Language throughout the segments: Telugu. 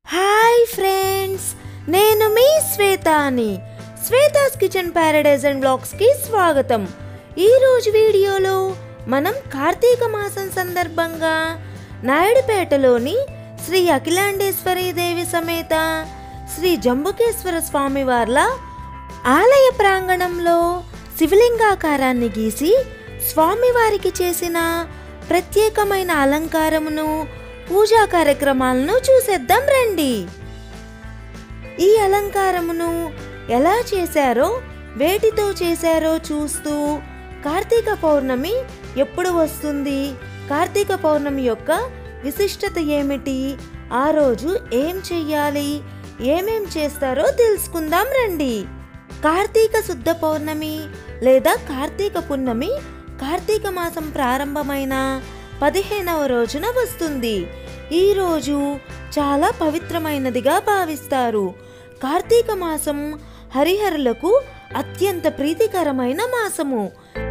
హాయ్ ఫ్రెండ్స్ నేను మీ శ్వేతాని శ్వేతాస్ కిచెన్ ప్యారడైజ్ అండ్ బ్లాగ్స్కి స్వాగతం ఈరోజు వీడియోలో మనం కార్తీక మాసం సందర్భంగా నాయుడుపేటలోని శ్రీ అఖిలాండేశ్వరి దేవి సమేత శ్రీ జంబుకేశ్వర స్వామి వార్ల ఆలయ ప్రాంగణంలో శివలింగాకారాన్ని గీసి స్వామివారికి చేసిన ప్రత్యేకమైన అలంకారమును పూజా కార్యక్రమాలను చూసేద్దాం రండి ఈ అలంకారమును ఎలా చేశారో వేటితో చేశారో చూస్తూ కార్తీక పౌర్ణమి ఎప్పుడు వస్తుంది కార్తీక పౌర్ణమి యొక్క విశిష్టత ఏమిటి ఆ రోజు ఏం చెయ్యాలి ఏమేం చేస్తారో తెలుసుకుందాం రండి కార్తీక శుద్ధ పౌర్ణమి లేదా కార్తీక పున్నమి కార్తీక మాసం ప్రారంభమైన పదిహేనవ రోజున వస్తుంది ఈ రోజు చాలా పవిత్రమైనదిగా భావిస్తారు కార్తీక మాసం హరిహరులకు అత్యంత ప్రీతికరమైన మాసము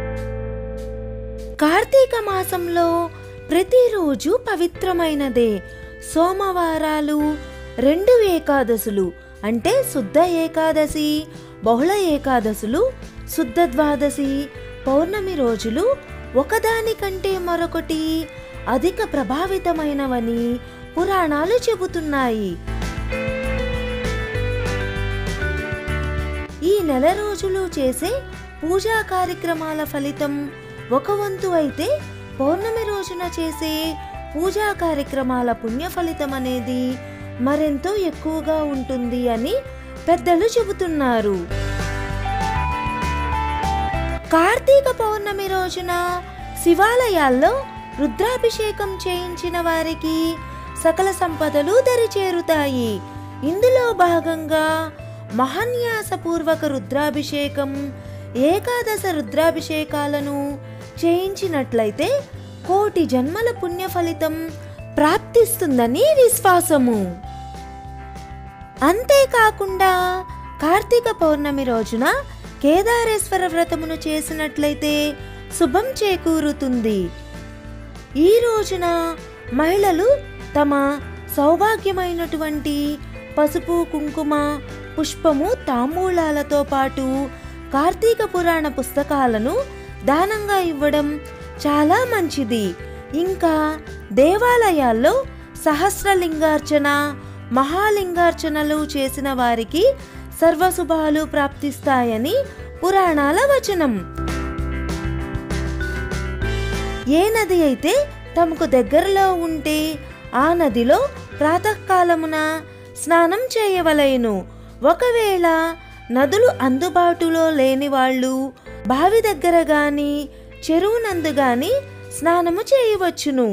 కార్తీక మాసంలో ప్రతిరోజు పవిత్రమైనదే సోమవారాలు రెండు ఏకాదశులు అంటే శుద్ధ ఏకాదశి బహుళ ఏకాదశులు శుద్ధ ద్వాదశి పౌర్ణమి రోజులు ఒకదానికంటే మరొకటి అధిక ప్రభావితమైనవని పురాణాలు చెబుతున్నాయి ఈ నెల రోజులు చేసే పూజా కార్యక్రమాల ఫలితం ఒక వంతు అయితే పౌర్ణమి రోజున చేసే పూజా కార్యక్రమాల పుణ్య ఫలితం అనేది మరెంతో ఎక్కువగా ఉంటుంది అని పెద్దలు చెబుతున్నారు కార్తీక పౌర్ణమి రోజున శివాలయాల్లో రుద్రాభిషేకం చేయించిన వారికి సకల సంపదలు దరిచేరుతాయి ఇందులో భాగంగా మహాన్యాసపూర్వక రుద్రాభిషేకం ఏకాదశ రుద్రాభిషేకాలను చేయించినట్లయితే కోటి జన్మల పుణ్య ఫలితం ప్రాప్తిస్తుందని విశ్వాసము అంతేకాకుండా కార్తీక పౌర్ణమి రోజున కేదారేశ్వర వ్రతమును చేసినట్లయితే శుభం చేకూరుతుంది ఈ రోజున మహిళలు తమ సౌభాగ్యమైనటువంటి పసుపు కుంకుమ పుష్పము తాంబూలాలతో పాటు కార్తీక పురాణ పుస్తకాలను దానంగా ఇవ్వడం చాలా మంచిది ఇంకా దేవాలయాల్లో సహస్రలింగార్చన మహాలింగార్చనలు చేసిన వారికి సర్వశుభాలు ప్రాప్తిస్తాయని పురాణాల వచనం ఏ నది అయితే తమకు దగ్గరలో ఉంటే ఆ నదిలో ప్రాతకాలమున స్నానం చేయవలెను ఒకవేళ నదులు అందుబాటులో లేని వాళ్ళు బావి దగ్గర గాని చెరువు నందు గాని స్నానము చేయవచ్చును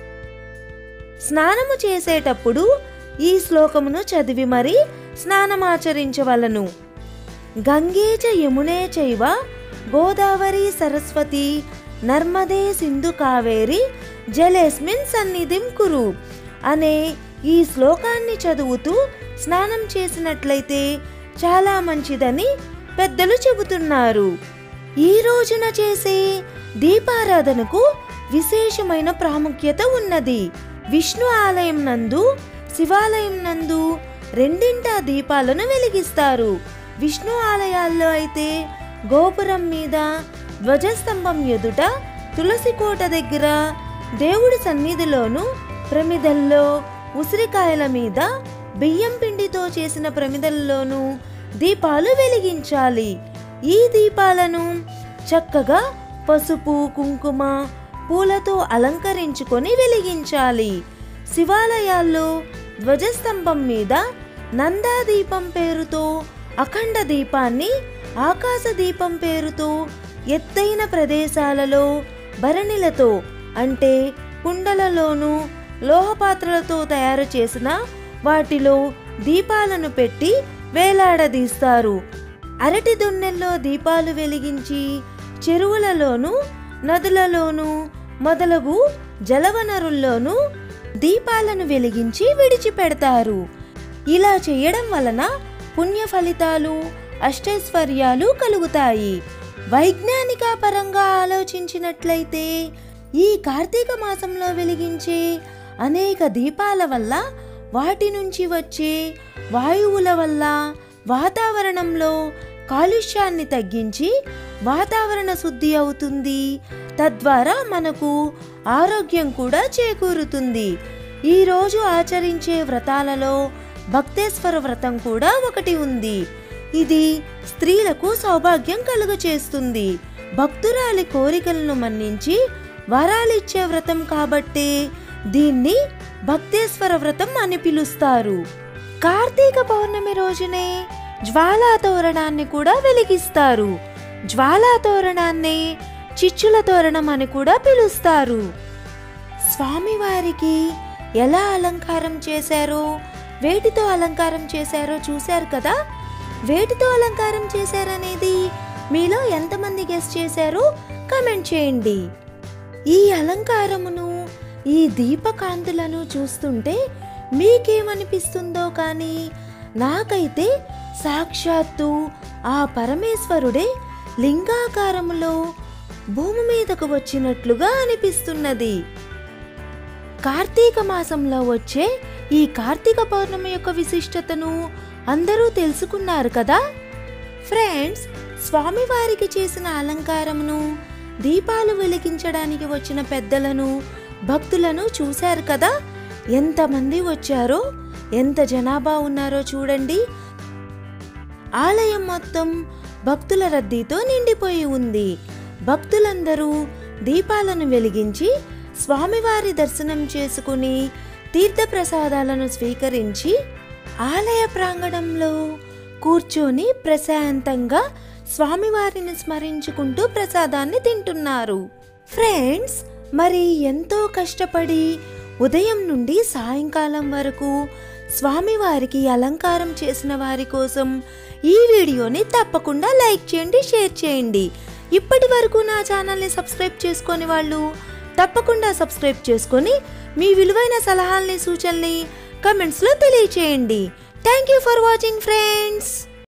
స్నానము చేసేటప్పుడు ఈ శ్లోకమును చదివి మరి స్నానమాచరించవలను గంగే చ యమునే చైవ గోదావరి సరస్వతి నర్మదే సింధు కావేరి జలేస్మిన్ సన్నిధిం కురు అనే ఈ శ్లోకాన్ని చదువుతూ స్నానం చేసినట్లయితే చాలా మంచిదని పెద్దలు చెబుతున్నారు ఈ రోజున చేసే దీపారాధనకు విశేషమైన ప్రాముఖ్యత ఉన్నది విష్ణు ఆలయం నందు శివాలయం నందు రెండింటా దీపాలను వెలిగిస్తారు విష్ణు ఆలయాల్లో అయితే గోపురం మీద ధ్వజస్తంభం ఎదుట తులసి కోట దగ్గర దేవుడి సన్నిధిలోను ప్రమిదల్లో ఉసిరికాయల మీద బియ్యం పిండితో చేసిన ప్రమిదల్లోనూ దీపాలు వెలిగించాలి ఈ దీపాలను చక్కగా పసుపు కుంకుమ పూలతో అలంకరించుకొని వెలిగించాలి శివాలయాల్లో ధ్వజస్తంభం మీద నందా దీపం పేరుతో అఖండ దీపాన్ని ఆకాశ దీపం పేరుతో ఎత్తైన ప్రదేశాలలో భరణిలతో అంటే కుండలలోనూ లోహపాత్రలతో తయారు చేసిన వాటిలో దీపాలను పెట్టి వేలాడదీస్తారు అరటి దొన్నెల్లో దీపాలు వెలిగించి చెరువులలోనూ నదులలోనూ మొదలగు జలవనరుల్లోనూ దీపాలను వెలిగించి విడిచిపెడతారు ఇలా చేయడం వలన పుణ్య ఫలితాలు అష్టైశ్వర్యాలు కలుగుతాయి వైజ్ఞానిక పరంగా ఆలోచించినట్లయితే ఈ కార్తీక మాసంలో వెలిగించే అనేక దీపాల వల్ల వాటి నుంచి వచ్చే వాయువుల వల్ల వాతావరణంలో కాలుష్యాన్ని తగ్గించి వాతావరణ శుద్ధి అవుతుంది తద్వారా మనకు ఆరోగ్యం కూడా చేకూరుతుంది ఈరోజు ఆచరించే వ్రతాలలో భక్తేశ్వర వ్రతం కూడా ఒకటి ఉంది ఇది స్త్రీలకు సౌభాగ్యం కలుగచేస్తుంది భక్తురాలి కోరికలను మన్నించి వరాలిచ్చే వ్రతం కాబట్టే దీన్ని భక్తేశ్వర వ్రతం అని పిలుస్తారు కార్తీక పౌర్ణమి రోజునే జ్వాలా తోరణాన్ని కూడా వెలిగిస్తారు జ్వాలా తోరణాన్ని చిచ్చుల తోరణం అని కూడా పిలుస్తారు స్వామివారికి ఎలా అలంకారం చేశారో వేటితో అలంకారం చేశారో చూశారు కదా వేటితో అలంకారం చేశారనేది మీలో ఎంతమంది గెస్ చేశారో కమెంట్ చేయండి ఈ అలంకారమును ఈ దీపకాంతులను చూస్తుంటే మీకేమనిపిస్తుందో కానీ నాకైతే సాక్షాత్తు ఆ పరమేశ్వరుడే లింగాకారములో భూమి మీదకు వచ్చినట్లుగా అనిపిస్తున్నది కార్తీక మాసంలో వచ్చే ఈ కార్తీక పౌర్ణమి యొక్క విశిష్టతను అందరూ తెలుసుకున్నారు కదా ఫ్రెండ్స్ స్వామివారికి చేసిన అలంకారమును దీపాలు వెలిగించడానికి వచ్చిన పెద్దలను భక్తులను చూశారు కదా ఎంతమంది వచ్చారో ఎంత జనాభా ఉన్నారో చూడండి ఆలయం మొత్తం భక్తుల రద్దీతో నిండిపోయి ఉంది భక్తులందరూ దీపాలను వెలిగించి స్వామివారి దర్శనం చేసుకుని తీర్థప్రసాదాలను స్వీకరించి ఆలయ ప్రాంగణంలో కూర్చొని ప్రశాంతంగా స్వామివారిని స్మరించుకుంటూ ప్రసాదాన్ని తింటున్నారు ఫ్రెండ్స్ మరి ఎంతో కష్టపడి ఉదయం నుండి సాయంకాలం వరకు స్వామివారికి అలంకారం చేసిన వారి కోసం ఈ వీడియోని తప్పకుండా లైక్ చేయండి షేర్ చేయండి ఇప్పటి వరకు నా ఛానల్ని సబ్స్క్రైబ్ చేసుకొని వాళ్ళు తప్పకుండా సబ్స్క్రైబ్ చేసుకొని మీ విలువైన సలహాల్ని సూచనల్ని కమెంట్స్లో తెలియచేయండి thank you for watching friends